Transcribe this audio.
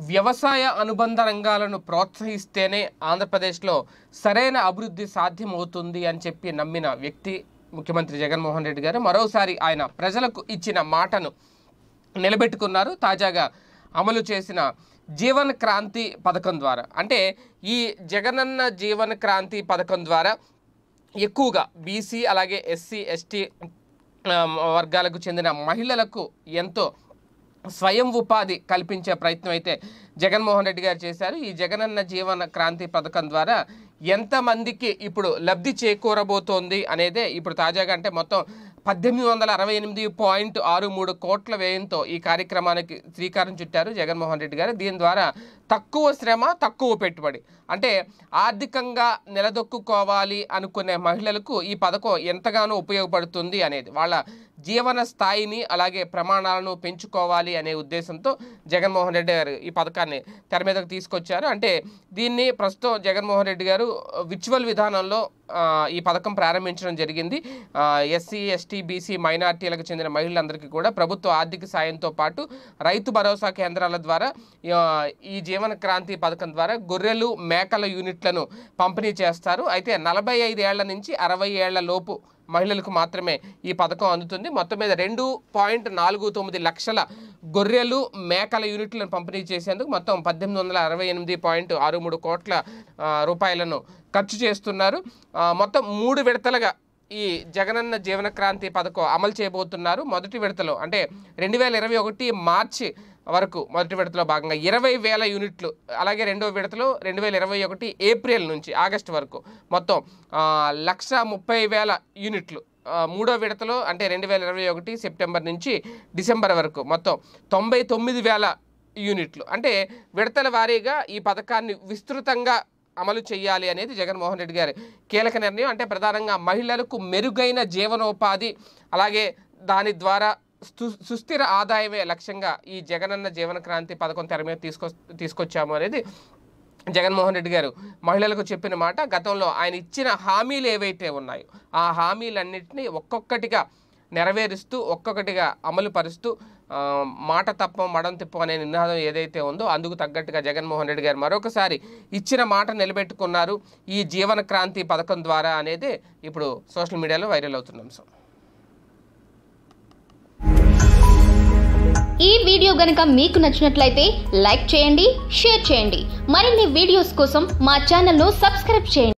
వ్యవసాయ అనుబంధ రంగాలను ప్రోత్సహిస్తేనే ఆంధ్రప్రదేశ్లో సరైన అభివృద్ధి సాధ్యమవుతుంది అని చెప్పి నమ్మిన వ్యక్తి ముఖ్యమంత్రి జగన్మోహన్ రెడ్డి గారు మరోసారి ఆయన ప్రజలకు ఇచ్చిన మాటను నిలబెట్టుకున్నారు తాజాగా అమలు చేసిన జీవన్ క్రాంతి పథకం ద్వారా అంటే ఈ జగనన్న జీవన్ క్రాంతి పథకం ద్వారా ఎక్కువగా బీసీ అలాగే ఎస్సీ ఎస్టీ వర్గాలకు చెందిన మహిళలకు ఎంతో స్వయం ఉపాధి కల్పించే ప్రయత్నం అయితే జగన్మోహన్ రెడ్డి గారు చేశారు ఈ జగనన్న జీవన క్రాంతి పథకం ద్వారా ఎంతమందికి ఇప్పుడు లబ్ధి చేకూరబోతోంది అనేదే ఇప్పుడు తాజాగా అంటే మొత్తం పద్దెనిమిది వందల అరవై ఎనిమిది పాయింట్ ఆరు మూడు కోట్ల వ్యయంతో ఈ కార్యక్రమానికి శ్రీకారం చుట్టారు జగన్మోహన్ రెడ్డి గారు దీని ద్వారా తక్కువ శ్రమ తక్కువ పెట్టుబడి అంటే ఆర్థికంగా నిలదొక్కుకోవాలి అనుకునే మహిళలకు ఈ పథకం ఎంతగానో ఉపయోగపడుతుంది అనేది వాళ్ళ జీవన స్థాయిని అలాగే ప్రమాణాలను పెంచుకోవాలి అనే ఉద్దేశంతో జగన్మోహన్ రెడ్డి గారు ఈ పథకాన్ని తెర మీదకు తీసుకొచ్చారు అంటే దీన్ని ప్రస్తుతం జగన్మోహన్ రెడ్డి గారు విర్చువల్ విధానంలో ఆ, ఈ పథకం ప్రారంభించడం జరిగింది ఎస్సీ ఎస్టీ బీసీ మైనార్టీలకు చెందిన మహిళలందరికీ కూడా ప్రభుత్వ ఆర్థిక సాయంతో పాటు రైతు భరోసా కేంద్రాల ద్వారా ఆ, ఈ జీవన క్రాంతి పథకం ద్వారా గొర్రెలు మేకల యూనిట్లను పంపిణీ చేస్తారు అయితే నలభై ఐదు ఏళ్ల నుంచి అరవై ఏళ్ల లోపు మహిళలకు మాత్రమే ఈ పథకం అందుతుంది మొత్తం మీద రెండు పాయింట్ నాలుగు తొమ్మిది లక్షల గొర్రెలు మేకల యూనిట్లను పంపిణీ చేసేందుకు మొత్తం పద్దెనిమిది వందల అరవై ఎనిమిది పాయింట్ ఆరు మూడు కోట్ల ఆ, రూపాయలను ఖర్చు చేస్తున్నారు ఆ, మొత్తం మూడు విడతలుగా ఈ జగనన్న జీవన క్రాంతి పథకం అమలు చేయబోతున్నారు మొదటి విడతలో అంటే రెండు వేల ఇరవై ఒకటి మార్చి వరకు మొదటి విడతలో భాగంగా ఇరవై వేల యూనిట్లు అలాగే రెండో విడతలో రెండు వేల ఇరవై ఒకటి ఏప్రిల్ నుంచి ఆగస్టు వరకు మొత్తం ఆ, లక్ష ముప్పై వేల యూనిట్లు ఆ, మూడో విడతలో అంటే రెండు వేల ఇరవై ఒకటి సెప్టెంబర్ నుంచి డిసెంబర్ వరకు మొత్తం తొంభై తొమ్మిది వేల యూనిట్లు అంటే విడతల వారీగా ఈ పథకాన్ని విస్తృతంగా అమలు చేయాలి అనేది జగన్మోహన్ రెడ్డి గారి కీలక నిర్ణయం అంటే ప్రధానంగా మహిళలకు మెరుగైన జీవనోపాధి అలాగే దాని ద్వారా సు- సుస్థిర ఆదాయమే లక్ష్యంగా ఈ జగనన్న జీవన క్రాంతి పథకం తెర మీద తీసుకొ తీసుకొచ్చాము అనేది జగన్మోహన్ రెడ్డి గారు మహిళలకు చెప్పిన మాట గతంలో ఆయన ఇచ్చిన హామీలు ఏవైతే ఉన్నాయో ఆ హామీలన్నింటినీ ఒక్కొక్కటిగా నెరవేరుస్తూ ఒక్కొక్కటిగా అమలు పరుస్తూ ఆ, మాట తప్పం మడం తిప్పం అనే నినాదం ఏదైతే ఉందో అందుకు తగ్గట్టుగా జగన్మోహన్ రెడ్డి గారు మరొకసారి ఇచ్చిన మాట నిలబెట్టుకున్నారు ఈ జీవన క్రాంతి పథకం ద్వారా అనేది ఇప్పుడు సోషల్ మీడియాలో వైరల్ అవుతున్న అంశం ఈ వీడియో గనుక మీకు నచ్చినట్లయితే లైక్ చేయండి షేర్ చేయండి మరిన్ని వీడియోస్ కోసం మా ఛానల్ను సబ్స్క్రైబ్ చేయండి